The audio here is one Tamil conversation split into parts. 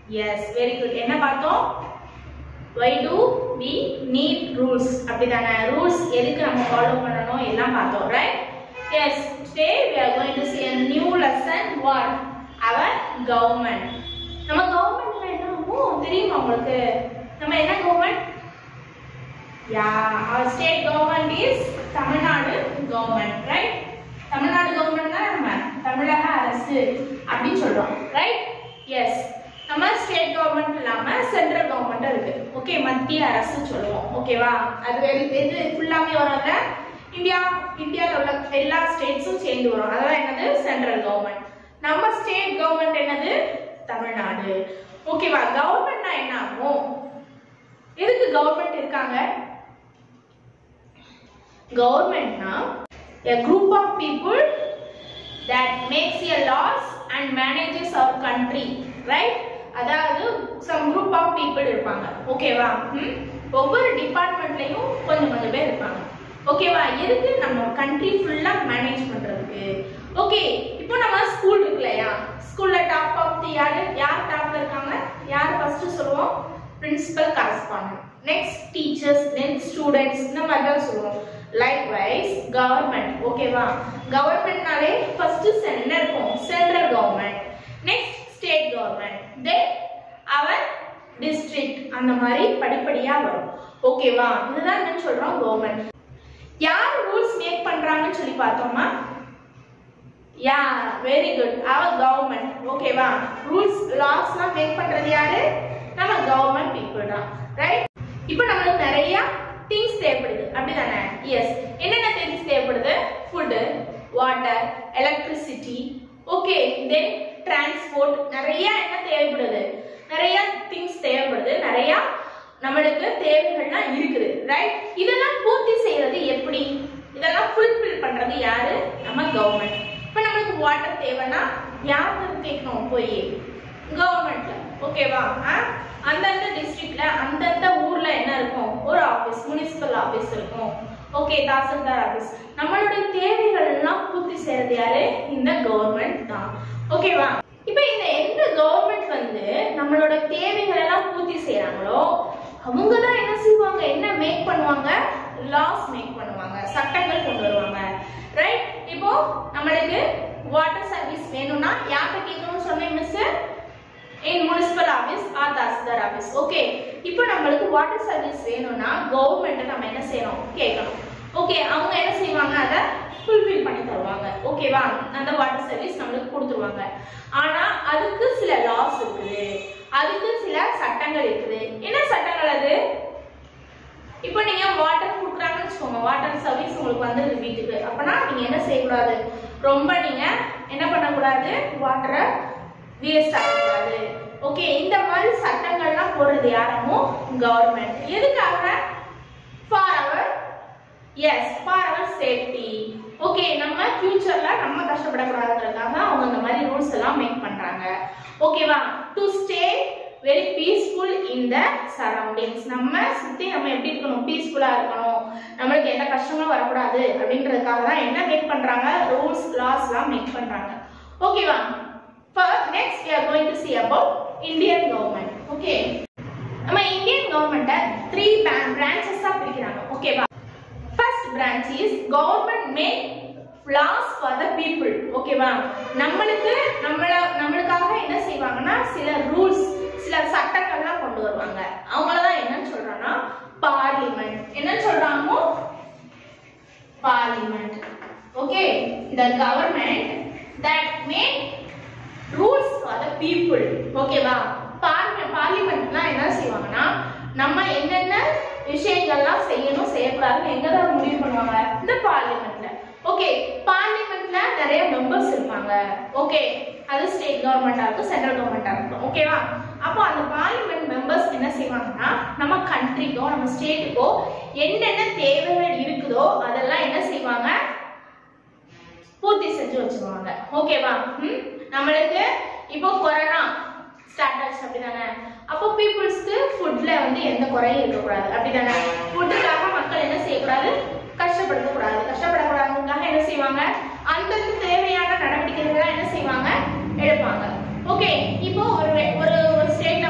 எஸ் வெரி குட் என்ன பார்த்தோம் why do we need rules அப்படிதானே ரூல்ஸ் எதுக்கு நம்ம ஃபாலோ பண்ணணும் எல்லாம் பார்த்தோம் right yes today we are going to see a new lesson what our government நம்ம கவர்மெண்ட்ல என்ன ஆகும் தெரியுமா உங்களுக்கு நம்ம என்ன government yeah our state government is Tamil Nadu government right Tamil Nadu government தான் நம்ம தமிழக அரசு அப்படின்னு சொல்றோம் ரைட் எஸ் நம்ம ஸ்டேட் கவர்மெண்ட் இல்லாம சென்ட்ரல் கவர்மெண்ட் இருக்கு ஓகே மத்திய அரசு சொல்லுவோம் ஓகேவா அது வெறு- இது ஃபுல்லாமே வரும்ல இந்தியா இந்தியாவில் உள்ள எல்லா ஸ்டேட்ஸும் சேர்ந்து வரும் அதெல்லாம் என்னது சென்ட்ரல் கவர்மெண்ட் நம்ம ஸ்டேட் கவர்மெண்ட் என்னது தமிழ்நாடு ஓகேவா கவர்மெண்ட்னா என்ன ஆகும் எதுக்கு கவர்மெண்ட் இருக்காங்க கவர்மெண்ட்னா a group of people that makes a laws and manages our country right அதாவது some group of people இருப்பாங்க ஓகேவா ம்? ஒவ்வொரு டிபார்ட்மெண்ட்லயும் கொஞ்சம் கொஞ்சம் பேர் இருப்பாங்க ஓகேவா எதுக்கு நம்ம கண்ட்ரி ஃபுல்லா மேனேஜ் பண்றதுக்கு ஓகே இப்போ நம்ம ஸ்கூல் இருக்கு இல்லையா ஸ்கூல்ல டாப் ஆஃப் தி யாரு யார் டாப்ல இருக்காங்க யார் ஃபர்ஸ்ட் சொல்லுவோம் principal correspondent next teachers then students இந்த மாதிரி தான் சொல்லுவோம் லைக் வைஸ் கவர்மெண்ட் ஓகேவா கவர்மெண்ட்னாலே ஃபர்ஸ்ட் சென்டர் இருக்கும் central government next state government then our district அந்த மாதிரி படிப்படியா வரும் ஓகேவா இதுதான் என்ன சொல்றோம் கவர்மெண்ட் யார் ரூல்ஸ் மேக் பண்றாங்கன்னு சொல்லி பார்த்தோமா ya very good our government ஓகேவா ரூல்ஸ் லாஸ்லாம் மேக் பண்றது யாரு நம்ம கவர்மெண்ட் பீப்புள் தான் ரைட் இப்போ நம்மளுக்கு நிறைய திங்ஸ் தேவைப்படுது அப்படிதானே எஸ் என்னென்ன திங்ஸ் தேவைப்படுது food water electricity okay then transport நிறைய என்ன தேவைப்படுது நிறைய திங்ஸ் தேவைப்படுது நிறைய நம்மளுக்கு தேவைகள்லாம் இருக்குது ரைட் இதெல்லாம் பூர்த்தி செய்யறது எப்படி இதெல்லாம் ஃபுல்ஃபில் பண்றது யாரு நம்ம கவர்மெண்ட் இப்போ நம்மளுக்கு வாட்டர் தேவைன்னா யாருக்கு கேட்கணும் போய் கவர்மெண்ட்ல ஓகேவா அந்தந்த டிஸ்ட்ரிக்ட்ல அந்தந்த ஊர்ல என்ன இருக்கும் ஒரு ஆபீஸ் முனிசிபல் ஆபீஸ் இருக்கும் ஓகே தாசில்தார் ஆபீஸ் நம்மளுடைய தேவைகள் எல்லாம் பூர்த்தி செய்யறது யாரு இந்த கவர்மெண்ட் தான் ஓகேவா இப்போ இந்த எந்த கவர்மெண்ட் வந்து நம்மளோட தேவைகள் எல்லாம் பூர்த்தி செய்யறாங்களோ அவங்க தான் என்ன செய்வாங்க என்ன மேக் பண்ணுவாங்க லாஸ் மேக் பண்ணுவாங்க சட்டங்கள் கொண்டு வருவாங்க ரைட் இப்போ நம்மளுக்கு வாட்டர் சர்வீஸ் வேணும்னா யார்கிட்ட கேட்கணும்னு சொன்னேன் miss in municipal office or tahsildar office okay இப்போ நம்மளுக்கு வாட்டர் சர்வீஸ் வேணும்னா கவர்மெண்ட்டை நம்ம என்ன செய்யணும் கேட்கணும் ஓகே அவங்க என்ன செய்வாங்க அதை ஃபுல்ஃபில் பண்ணி தருவாங்க ஓகேவா அந்த வாட்டர் சர்வீஸ் நம்மளுக்கு கொடுத்துருவாங்க ஆனா அதுக்கு சில லாஸ் இருக்குது அதுக்கு சில சட்டங்கள் இருக்குது என்ன சட்டங்கள் அது இப்போ நீங்க வாட்டர் கொடுக்குறாங்கன்னு வச்சுக்கோங்க வாட்டர் சர்வீஸ் உங்களுக்கு வந்துருது வீட்டுக்கு அப்பனா நீங்க என்ன செய்யக்கூடாது ரொம்ப நீங்க என்ன பண்ணக்கூடாது வாட்டரை வேஸ்ட் ஆகக்கூடாது ஓகே இந்த மாதிரி சட்டங்கள்லாம் போடுறது யாரும் கவர்மெண்ட் எதுக்காக for our yes for our safety okay நம்ம ஃபியூச்சர்ல நம்ம கஷ்டப்படக்கூடாதுன்றதுக்காக அவங்க இந்த மாதிரி ரூல்ஸ் எல்லாம் மேக் பண்றாங்க ஓகேவா to stay very peaceful in the surroundings நம்ம சுத்தி நம்ம எப்படி இருக்கணும் பீஸ்ஃபுல்லா இருக்கணும் நம்மளுக்கு எந்த கஷ்டங்களும் வரக்கூடாது அப்படின்றதுக்காக தான் என்ன மேக் பண்றாங்க ரூல்ஸ் லாஸ் எல்லாம் மேக் பண்றாங்க ஓகேவா next we are going to see about Indian government okay நம்ம இந்தியன் கவர்மெண்ட்டை த்ரீ பிரான்ச்சஸா பிரிக்கிறாங்க ஓகேவா first branch is government make laws for the people ஓகேவா நம்மளுக்கு நம்மள நம்மளுக்காக என்ன செய்வாங்கன்னா சில ரூல்ஸ் சில சட்டங்கள்லாம் கொண்டு வருவாங்க அவங்கள தான் என்னன்னு சொல்றோம்னா பார்லிமெண்ட் என்ன சொல்றாங்க parliament okay the government that make rules for the people ஓகேவா பார்லிமெண்ட்னா என்ன செய்வாங்கன்னா நம்ம என்னென்ன விஷயங்கள்லாம் செய்யணும் செய்யக்கூடாதுன்னு எங்க தான் முடிவு பண்ணுவாங்க இந்த பார்லிமெண்ட்ல ஓகே பார்லிமெண்ட்ல நிறைய மெம்பர்ஸ் இருப்பாங்க ஓகே அது ஸ்டேட் கவர்மெண்டா இருக்கும் சென்ட்ரல் கவர்மெண்டா இருக்கும் ஓகேவா அப்போ அந்த பார்லிமெண்ட் மெம்பர்ஸ் என்ன செய்வாங்கன்னா நம்ம கண்ட்ரிக்கோ நம்ம ஸ்டேட்டுக்கோ என்னென்ன தேவைகள் இருக்குதோ அதெல்லாம் என்ன செய்வாங்க பூர்த்தி செஞ்சு வச்சிருவாங்க ஓகேவா ம் நம்மளுக்கு இப்போ கொரோனா ஸ்டார்ட் ஆச்சு அப்படிதானே அப்போ பீப்புள்ஸ்க்கு ஃபுட்ல வந்து எந்த குறையும் இருக்கக்கூடாது அப்படிதானே ஃபுட்டுக்காக மக்கள் என்ன செய்யக்கூடாது கஷ்டப்படுத்தக்கூடாது கஷ்டப்படக்கூடாதுக்காக என்ன செய்வாங்க அந்தந்த தேவையான நடவடிக்கைகள் என்ன செய்வாங்க எடுப்பாங்க ஓகே இப்போ ஒரு வே- ஒரு ஒரு ஸ்டேட்ல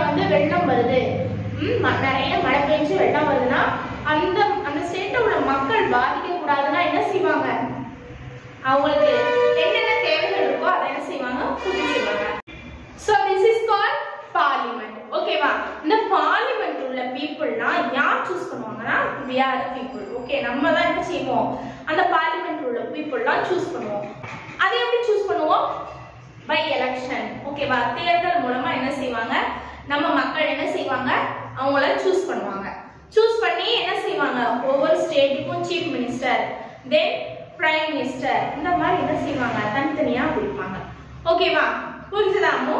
நிறைய மழை பெஞ்சு வெள்ளம் வருதுன்னா அந்த அந்த ஸ்டேட்ல உள்ள மக்கள் பாதிக்க கூடாதுன்னா என்ன செய்வாங்க அவங்களுக்கு என்னென்ன தேவைகள் இருக்கோ அதை என்ன செய்வாங்க பூர்த்தி செய்வாங்க so this is call parliament ஓகேவா இந்த பார்லிமெண்ட் உள்ள பீப்புள்னா யார் சூஸ் பண்ணுவாங்கன்னா we are the people okay நம்ம தான் என்ன செய்வோம் அந்த பார்லிமெண்ட் உள்ள பீப்புள்லாம் சூஸ் பண்ணுவோம் அதை எப்படி சூஸ் பண்ணுவோம் பை எலெக்ஷன் ஓகேவா தேர்தல் மூலமா என்ன செய்வாங்க நம்ம மக்கள் என்ன செய்வாங்க அவங்கள சூஸ் பண்ணுவாங்க சூஸ் பண்ணி என்ன செய்வாங்க ஒவ்வொரு ஸ்டேட்டுக்கும் chief minister then prime minister இந்த மாதிரி என்ன செய்வாங்க தனித்தனியா பிடிப்பாங்க ஓகேவா புரிஞ்சுதாமோ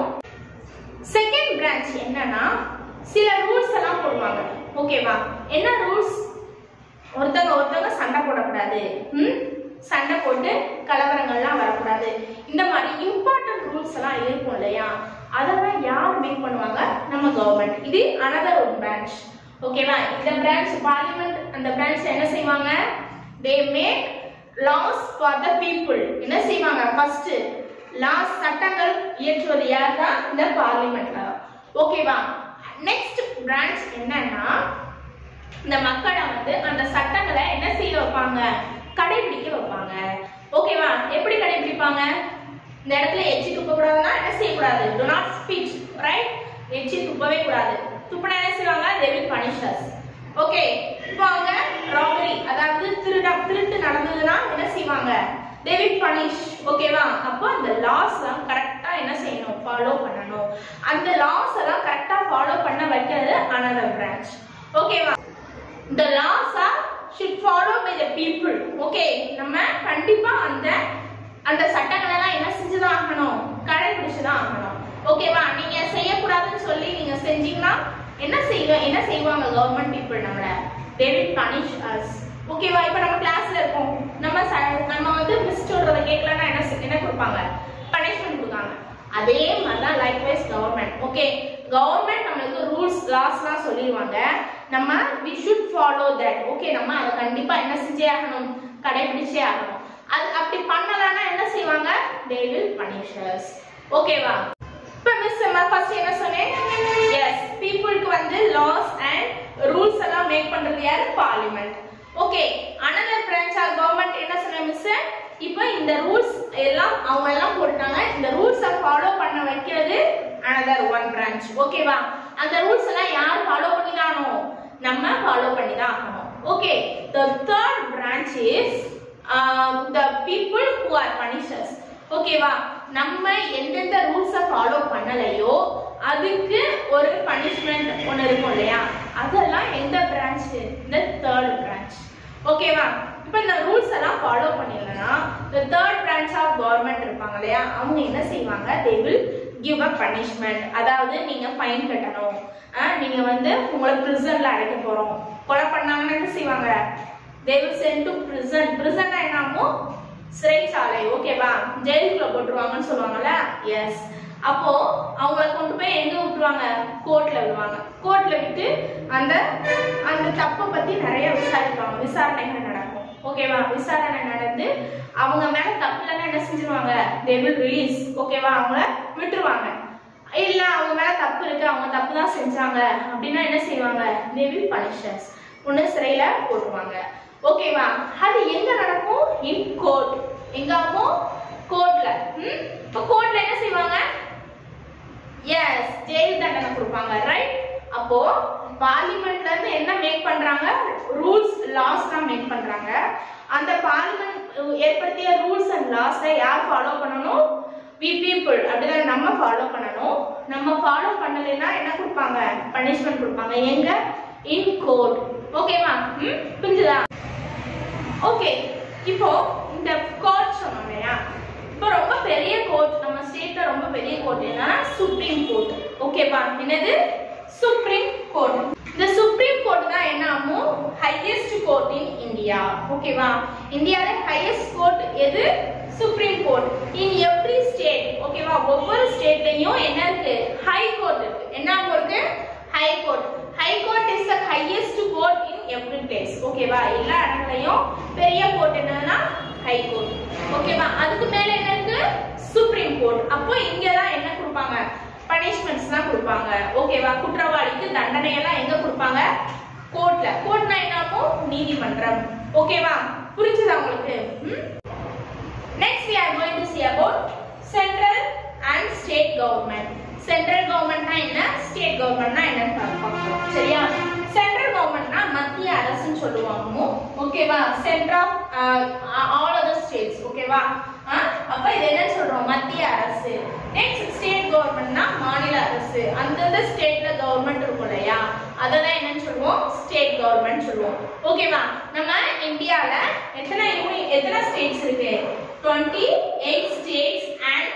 செகண்ட் பிரான்ச் என்னன்னா சில ரூல்ஸ் எல்லாம் போடுவாங்க ஓகேவா என்ன ரூல்ஸ் ஒருத்தங்க ஒருத்தங்க சண்டை போடக்கூடாது ம் சண்டை போட்டு கலவரங்கள்லாம் வரக்கூடாது இந்த மாதிரி இம்பார்ட்டன்ட் ரூல்ஸ் எல்லாம் இருக்கும் இல்லையா அதெல்லாம் யார் மேக் பண்ணுவாங்க நம்ம கவர்மெண்ட் இது அனதர் ஒரு பிரான்ச் ஓகேவா இந்த பிரான்ச் பார்லிமெண்ட் அந்த பிரான்ச் என்ன செய்வாங்க they make laws for the people என்ன செய்வாங்க ஃபர்ஸ்ட் லாஸ் சட்டங்கள் இயற்றுவது யார் தான் இந்த பார்லிமெண்ட்ல ஓகேவா நெக்ஸ்ட் பிரான்ச் என்னன்னா இந்த மக்களை வந்து அந்த சட்டங்களை என்ன செய்ய வைப்பாங்க கடைபிடிக்க வைப்பாங்க ஓகேவா எப்படி கடைபிடிப்பாங்க இந்த இடத்துல எச்சி துப்ப கூடாதுன்னா என்ன செய்யக்கூடாது do not ஸ்பீச் ரைட் எச்சி துப்பவே கூடாது துப்புனா என்ன செய்வாங்க they will punish us okay இப்போ அவங்க ராபரி அதாவது திருட திருட்டு நடந்ததுன்னா என்ன செய்வாங்க they will punish ஓகேவா அப்போ அந்த லாஸ் எல்லாம் கரெக்டா என்ன செய்யணும் ஃபாலோ பண்ணணும் அந்த லாஸ் எல்லாம் கரெக்டா ஃபாலோ பண்ண வைக்கிறது another branch ஓகேவா the laws are should follow by the people okay நம்ம கண்டிப்பா அந்த அந்த சட்டங்களை எல்லாம் என்ன செஞ்சுதான் ஆகணும் கடைபிடிச்சுதான் ஆகணும் ஓகேவா நீங்க செய்யக்கூடாதுன்னு சொல்லி நீங்க செஞ்சீங்கன்னா என்ன செய்வ என்ன செய்வாங்க கவர்மெண்ட் பீப்புள் நம்மள they will punish us ஓகேவா இப்போ நம்ம கிளாஸ்ல இருக்கோம் நம்ம ச- நம்ம வந்து மிஸ் சொல்றத கேட்கலன்னா என்ன செ- என்ன கொடுப்பாங்க பனிஷ்மெண்ட் கொடுக்காங்க அதே மாதிரி தான் லைக்வைஸ் கவர்மெண்ட் ஓகே கவர்மெண்ட் நம்மளுக்கு ரூல்ஸ் லாஸ்லாம் சொல்லிடுவாங்க நம்ம we should follow that okay நம்ம அதை கண்டிப்பா என்ன செஞ்சே ஆகணும் கடைபிடிச்சே ஆகணும் அது அப்படி பண்ணலன்னா என்ன செய்வாங்க தே வில் பனிஷர்ஸ் ஓகேவா இப்போ மிஸ் ஃபர்ஸ்ட் என்ன சொன்னேன் எஸ் பீப்புளுக்கு வந்து லாஸ் அண்ட் ரூல்ஸ் எல்லாம் மேக் பண்றது யாரு parliament okay another branch of government என்ன சொன்ன மிஸ் இப்போ இந்த ரூல்ஸ் எல்லாம் அவங்க எல்லாம் போட்டாங்க இந்த ரூல்ஸை ஃபாலோ பண்ண வைக்கிறது அனதர் ஒன் பிரான்ச் ஓகேவா அந்த ரூல்ஸ் எல்லாம் யார் ஃபாலோ பண்ணி தான் ஆகணும் நம்ம ஃபாலோ பண்ணி தான் ஆகணும் okay the third branch is the people who are punishers ஓகேவா நம்ம எந்தெந்த ரூல்ஸை ஃபாலோ பண்ணலையோ அதுக்கு ஒரு பனிஷ்மெண்ட் ஒன்று இருக்கும் இல்லையா அதெல்லாம் எந்த பிரான்ச் இந்த தேர்ட் பிரான்ச் ஓகேவா இப்போ இந்த ரூல்ஸ் எல்லாம் ஃபாலோ பண்ணிடலனா the third branch of government இருப்பாங்க இல்லையா அவங்க என்ன செய்வாங்க they will give a punishment அதாவது நீங்க ஃபைன் கட்டணும் அஹ், நீங்க வந்து உங்களை பிரிசன்ல அடைக்க போறோம் கொலை பண்ணாங்கன்னா என்ன செய்வாங்க they will send to prison prison என்னமோ சிறைச்சாலை ஓகேவா ஜெயிலுக்குள்ள போட்டுருவாங்கன்னு சொல்லுவாங்கல்ல எஸ் அப்போ அவங்கள கொண்டு போய் எங்க விட்டுருவாங்க கோர்ட்ல விடுவாங்க கோர்ட்ல விட்டு அந்த அந்த தப்பை பத்தி நிறைய விசாரிப்பாங்க விசாரணைகள் நடக்கும் ஓகேவா விசாரணை நடந்து அவங்க மேல தப்பு இல்லைன்னா என்ன செஞ்சிருவாங்க தே வில் ரிலீஸ் ஓகேவா அவங்கள விட்டுருவாங்க இல்ல அவங்க மேல தப்பு இருக்கு அவங்க தப்பு தான் செஞ்சாங்க அப்படின்னா என்ன செய்வாங்க தே வில் பனிஷஸ் ஒண்ணு சிறையில போட்டுருவாங்க ஓகேவா அது எங்க நடக்கும் இன் கோர்ட் எங்காமோ கோர்ட்ல ம் இப்போ கோர்ட்ல என்ன செய்வாங்க எஸ் ஜெயில் தண்டனை கொடுப்பாங்க ரைட் அப்போ பார்லிமெண்ட்ல இருந்து என்ன மேக் பண்றாங்க ரூல்ஸ் லாஸ் தான் மேக் பண்றாங்க அந்த பார்லிமெண்ட் ஏற்படுத்திய ரூல்ஸ் அண்ட் லாஸை யார் ஃபாலோ பண்ணணும் வி பீப்புள் அப்படிதான் நம்ம ஃபாலோ பண்ணணும் நம்ம ஃபாலோ பண்ணலைன்னா என்ன கொடுப்பாங்க பனிஷ்மெண்ட் கொடுப்பாங்க எங்க இன் கோர்ட் ஓகேவா ம் புரிஞ்சுதா ஓகே இப்போ இந்த கோர்ட் சொன்னோம் இல்லையா இப்போ ரொம்ப பெரிய கோர்ட் நம்ம ஸ்டேட்ல ரொம்ப பெரிய கோர்ட் என்னன்னா சுப்ரீம் கோர்ட் ஓகேவா என்னது சுப்ரீம் கோர்ட் இந்த சுப்ரீம் கோர்ட் தான் என்ன ஆகும் ஹையஸ்ட் கோர்ட் இன் இந்தியா ஓகேவா இந்தியால ஹையஸ்ட் கோர்ட் எது supreme court in every state ஓகேவா ஒவ்வொரு ஸ்டேட்லயும் என்ன இருக்கு ஹை கோர்ட் இருக்கு என்ன இருக்கு high court high court is the highest court in every place ஓகேவா எல்லா இடங்களையும் பெரிய கோர்ட் என்னன்னா ஹை கோர்ட் ஓகேவா அதுக்கு மேல என்ன இருக்கு சுப்ரீம் கோர்ட் அப்போ இங்க தான் என்ன கொடுப்பாங்க பனிஷ்மெண்ட்ஸ் தான் கொடுப்பாங்க கொடுப்பாங்க ஓகேவா குற்றவாளிக்கு தண்டனை எல்லாம் எங்க கொடுப்பாங்க கோர்ட்ல கோர்ட்னா என்னமோ நீதிமன்றம் ஓகேவா புரிஞ்சுதா உங்களுக்கு next we are going to see about central and state government central கவர்மெண்ட்னா என்ன ஸ்டேட் கவர்மெண்ட்னா என்னன்னு பார்ப்போம் சரியா சென்ட்ரல் கவர்மெண்ட்னா மத்திய அரசுன்னு சொல்லுவாங்க ஓகேவா centre of all other states ஓகேவா அப்ப இது என்ன சொல்றோம் மத்திய அரசு நெக்ஸ்ட் ஸ்டேட் கவர்மெண்ட்னா மாநில அரசு அந்தந்த ஸ்டேட்ல கவர்மெண்ட் இருக்கும் இல்லையா அதெல்லாம் என்னன்னு சொல்லுவோம் ஸ்டேட் கவர்மெண்ட் சொல்லுவோம் ஓகேவா நம்ம இந்தியால எத்தனை யூனி எத்தனை ஸ்டேட்ஸ் இருக்கு 28 ஸ்டேட்ஸ் அண்ட்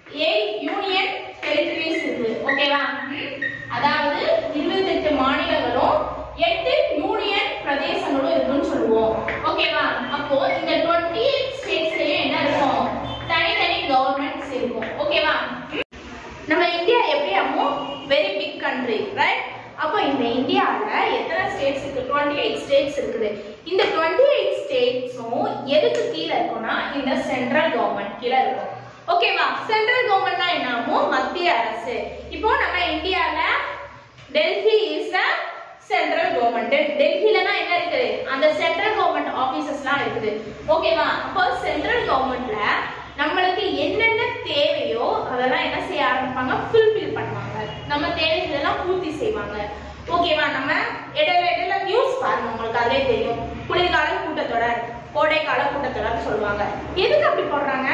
8 யூனியன் டெரிட்டரிஸ் இருக்கு ஓகேவா ம்? அதாவது 28 மாநிலங்களும் 8 யூனியன் பிரதேசங்களும் இருக்குன்னு சொல்லுவோம் ஓகேவா அப்போ இந்த 28 ஸ்டேட்ஸ்லயும் என்ன இருக்கும் தனித்தனி கவர்மெண்ட்ஸ் இருக்கும் ஓகேவா ம்? நம்ம இந்தியா எப்படி அம்மோ வெரி பிக் கண்ட்ரி ரைட் அப்போ இந்த இந்தியாவில் எத்தனை ஸ்டேட்ஸ் இருக்கு டுவெண்ட்டி எயிட் ஸ்டேட்ஸ் இருக்குது இந்த டுவெண்ட்டி எயிட் ஸ்டேட்ஸும் எதுக்கு கீழே இருக்கும்னா இந்த சென்ட்ரல் கவர்மெண்ட் கீழே இருக்கும் ஓகேவா சென்ட்ரல் கவர்மெண்ட்னா என்னமோ மத்திய அரசு இப்போ நம்ம இந்தியாவில் Delhi is a central government டெல்லியில தான் என்ன இருக்குது அந்த சென்ட்ரல் கவர்மெண்ட் ஆபீசஸ்லாம் இருக்குது ஓகேவா அப்போ சென்ட்ரல் கவர்மெண்ட்ல நம்மளுக்கு என்னென்ன தேவையோ அதெல்லாம் என்ன செய்ய ஆரம்பிப்பாங்க ஃபுல்ஃபில் பண்ணுவாங்க நம்ம தேவைகள் எல்லாம் பூர்த்தி செய்வாங்க ஓகேவா நம்ம இடையில இடையில நியூஸ் பாருங்க உங்களுக்கு அதே தெரியும் குளிர்கால கூட்டத்தொடர் கோடைக்கால கூட்டத்தொடர் சொல்லுவாங்க எதுக்கு அப்படி போடுறாங்க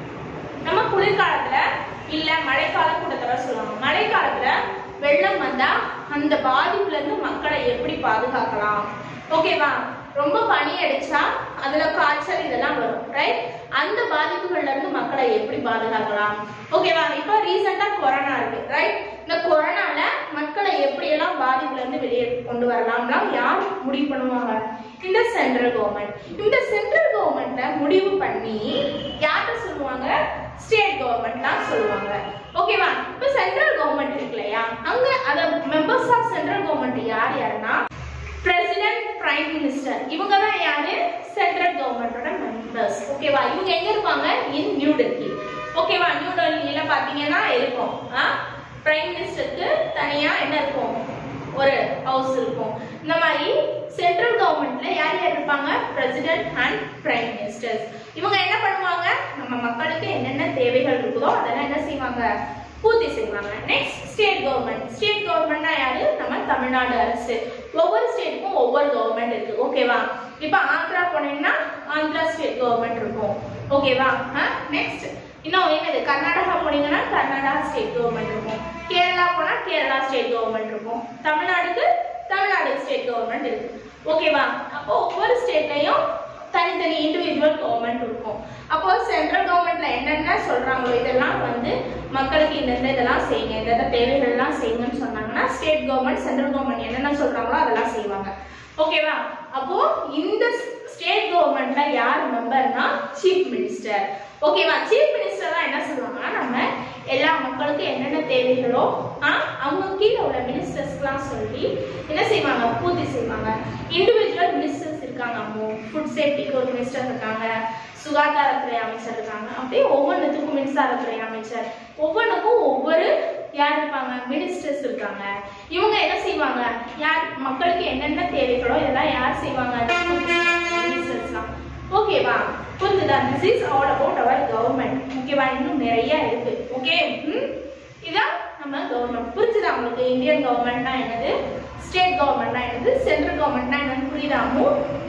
நம்ம குளிர்காலத்துல இல்ல மழைக்கால கூட்டத்தொடர் சொல்லுவாங்க மழைக்காலத்துல வெள்ளம் வந்தா அந்த பாதிப்புல இருந்து மக்களை எப்படி பாதுகாக்கலாம் ஓகேவா ரொம்ப பனி அடிச்சா அதுல காய்ச்சல் இதெல்லாம் வரும் ரைட் அந்த பாதிப்புகள்ல இருந்து மக்களை எப்படி பாதுகாக்கலாம் ஓகேவா இப்போ ரீசெண்டா கொரோனா இருக்கு ரைட் இந்த கொரோனால மக்களை எப்படி எல்லாம் பாதிப்புல இருந்து வெளியே கொண்டு வரலாம்லாம் யார் முடிவு பண்ணுவாங்க இந்த சென்ட்ரல் கவர்மெண்ட் இந்த சென்ட்ரல் கவர்மெண்ட்ல முடிவு பண்ணி யார்கிட்ட சொல்லுவாங்க ஸ்டேட் கவர்மெண்ட் தான் சொல்லுவாங்க ஓகேவா இப்போ சென்ட்ரல் கவர்மெண்ட் இருக்கு இல்லையா அங்க அத மெம்பர்ஸ் ஆஃப் சென்ட்ரல் கவர்மெண்ட் யார் யாருன்னா பிரசிடென்ட் பிரைம் மினிஸ்டர் இவங்க தான் யாரு சென்ட்ரல் கவர்மெண்டோட மெம்பர்ஸ் ஓகேவா இவங்க எங்க இருப்பாங்க இன் நியூ டெல்லி ஓகேவா நியூ டெல்லியில பாத்தீங்கன்னா இருக்கும் பிரைம் மினிஸ்டருக்கு தனியா என்ன இருக்கும் ஒரு ஹவுஸ் இருக்கும் இந்த மாதிரி சென்ட்ரல் கவர்மெண்ட்ல யார் யார் இருப்பாங்க பிரசிடென்ட் அண்ட் பிரைம் மினிஸ்டர்ஸ் இவங்க என்ன பண்ணுவாங்க நம்ம மக்களுக்கு என்னென்ன தேவைகள் இருக்குதோ அதெல்லாம் என்ன செய்வாங்க பூர்த்தி செய்வாங்க நெக்ஸ்ட் ஸ்டேட் கவர்மெண்ட் ஸ்டேட் கவர்மெண்ட்னா யாரு நம்ம தமிழ்நாடு அரசு ஒவ்வொரு ஸ்டேட்டுக்கும் ஒவ்வொரு கவர்மெண்ட் இருக்கு ஓகேவா இப்போ ஆந்திரா போனீங்கன்னா ஆந்திரா ஸ்டேட் கவர்மெண்ட் இருக்கும் ஓகேவா நெக்ஸ்ட் இன்னும் என்னது கர்நாடகா போனீங்கன்னா கர்நாடகா ஸ்டேட் கவர்மெண்ட் இருக்கும் கேரளா போனா கேரளா ஸ்டேட் கவர்மெண்ட் இருக்கும் தமிழ்நாடுக்கு தமிழ்நாடு ஸ்டேட் கவர்மெண்ட் இருக்கு ஓகேவா அப்போ ஒவ்வொரு ஸ்டேட்லயும் தனித்தனி இண்டிவிஜுவல் கவர்மெண்ட் இருக்கும் அப்போ சென்ட்ரல் கவர்மெண்ட்ல என்னென்ன சொல்றாங்களோ இதெல்லாம் வந்து மக்களுக்கு இந்தந்த இதெல்லாம் செய்யுங்க இந்தந்த தேவைகள்லாம் செய்யுங்கன்னு சொன்னாங்கன்னா ஸ்டேட் கவர்மெண்ட் சென்ட்ரல் கவர்மெண்ட் என்னென்ன சொல்றாங்களோ அதெல்லாம் செய்வாங்க ஓகேவா அப்போ இந்த ஸ்டேட் கவர்மெண்ட்ல யார் மெம்பர்னா சீஃப் மினிஸ்டர் ஓகேவா சீஃப் மினிஸ்டர் தான் என்ன சொல்லுவாங்கன்னா நம்ம எல்லா மக்களுக்கும் என்னென்ன தேவைகளோ ஆ, அவங்க கீழே உள்ள மினிஸ்டர்ஸ்க்குலாம் சொல்லி என்ன செய்வாங்க பூர்த்தி செய்வாங்க இண்டிவிஜுவல் மினிஸ்டர்ஸ் இருக்காங்க அம்மோ ஃபுட் சேஃப்டிக்கு ஒரு மினிஸ்டர் இருக்காங்க சுகாதாரத்துறை அமைச்சர் இருக்காங்க அப்படியே ஒவ்வொன்றுத்துக்கும் மின்சாரத்துறை அமைச்சர் ஒவ்வொன்றுக்கும் ஒவ்வொரு யார் இருப்பாங்க மினிஸ்டர்ஸ் இருக்காங்க இவங்க என்ன செய்வாங்க யார் மக்களுக்கு என்னென்ன தேவைகளோ இதெல்லாம் யார் செய்வாங்க மினிஸ்டர்ஸ்லாம் ஓகேவா புரிஞ்சுதா this is all about our government ஓகேவா இன்னும் நிறைய இருக்கு ஓகே ம் இதான் நம்ம கவர்மெண்ட் புரிஞ்சுதா உங்களுக்கு இந்தியன் கவர்மெண்ட்னா என்னது ஸ்டேட் கவர்மெண்ட்னா என்னது சென்ட்ரல் கவர்மெண்ட்னா என்னன்னு புரியுதாமோ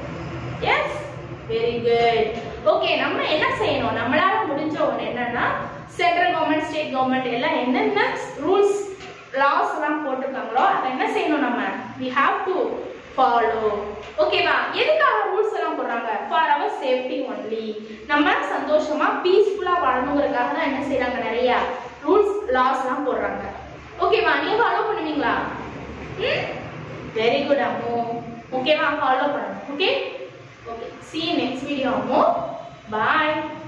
எஸ் வெரி குட் ஓகே நம்ம என்ன செய்யணும் நம்மளால முடிஞ்ச ஒன்று என்னன்னா சென்ட்ரல் கவர்மெண்ட் ஸ்டேட் கவர்மெண்ட் எல்லாம் என்னென்ன ரூல்ஸ் லாஸ் எல்லாம் போட்டிருக்காங்களோ அதை என்ன செய்யணும் நம்ம we have to ஃபாலோ ஓகேவா எதுக்காக ரூல்ஸ் எல்லாம் போடுறாங்க ஃபார் அவர் சேஃப்டி ஒன்லி நம்ம சந்தோஷமா பீஸ்ஃபுல்லா வாழணுங்கிறதுக்காக தான் என்ன செய்றாங்க நிறைய ரூல்ஸ் லாஸ் எல்லாம் போடுறாங்க ஓகேவா நீங்க ஃபாலோ பண்ணுவீங்களா ம் வெரி குட் அம்மு ஓகேவா ஃபாலோ பண்ணுங்க okay okay see you next video Ammu bye